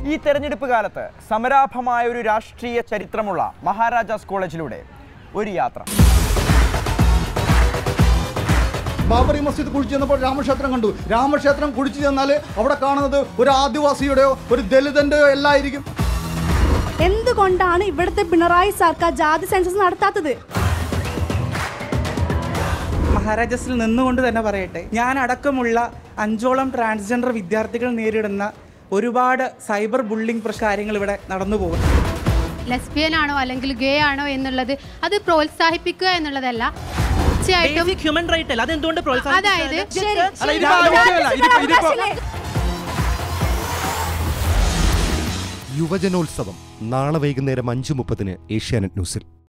ഈ തെരഞ്ഞെടുപ്പ് കാലത്ത് സമരാഭമായ ഒരു രാഷ്ട്രീയ ചരിത്രമുള്ള മഹാരാജാസ് കോളേജിലൂടെ ഒരു യാത്ര ബാബറി മസ്ജിദ് കുഴിച്ചു ചെന്നപ്പോൾ രാമക്ഷേത്രം കണ്ടു രാമക്ഷേത്രം കുഴിച്ചു ചെന്നാൽ അവിടെ കാണുന്നത് ഒരു ആദിവാസിയുടെയോ ഒരു ദലിതന്റെയോ എല്ലായിരിക്കും എന്തുകൊണ്ടാണ് ഇവിടുത്തെ പിണറായി സർക്കാർ ജാതി സെൻസസ് നടത്താത്തത് മഹാരാജാസിൽ നിന്നുകൊണ്ട് തന്നെ പറയട്ടെ ഞാൻ അടക്കമുള്ള അഞ്ചോളം ട്രാൻസ്ജെൻഡർ വിദ്യാർത്ഥികൾ നേരിടുന്ന ഒരുപാട് സൈബർ ബുള്ളിംഗ് പ്രശ്ന കാര്യങ്ങൾ ഇവിടെ നടന്നു പോകുന്നു ലെസ്ബിയൻ ആണോ അല്ലെങ്കിൽ ഗേ ആണോ എന്നുള്ളത് അത് പ്രോത്സാഹിപ്പിക്കുക എന്നുള്ളതല്ല തീർച്ചയായിട്ടും ബേസിക് ഹ്യൂമൻ റൈറ്റ് അല്ല അതെന്തുകൊണ്ട് അതായത് ശരി, അല്ല, ശരി. ഇതിപ്പോ ആവശ്യമല്ല. ഇതിപ്പോ- ഇതിപ്പോ- അവകാശമില്ലേ? യുവജനോത്സവം നാളെ വൈകുന്നേരം അഞ്ചു മുപ്പതിന് ഏഷ്യാനെറ്റ് ന്യൂസിൽ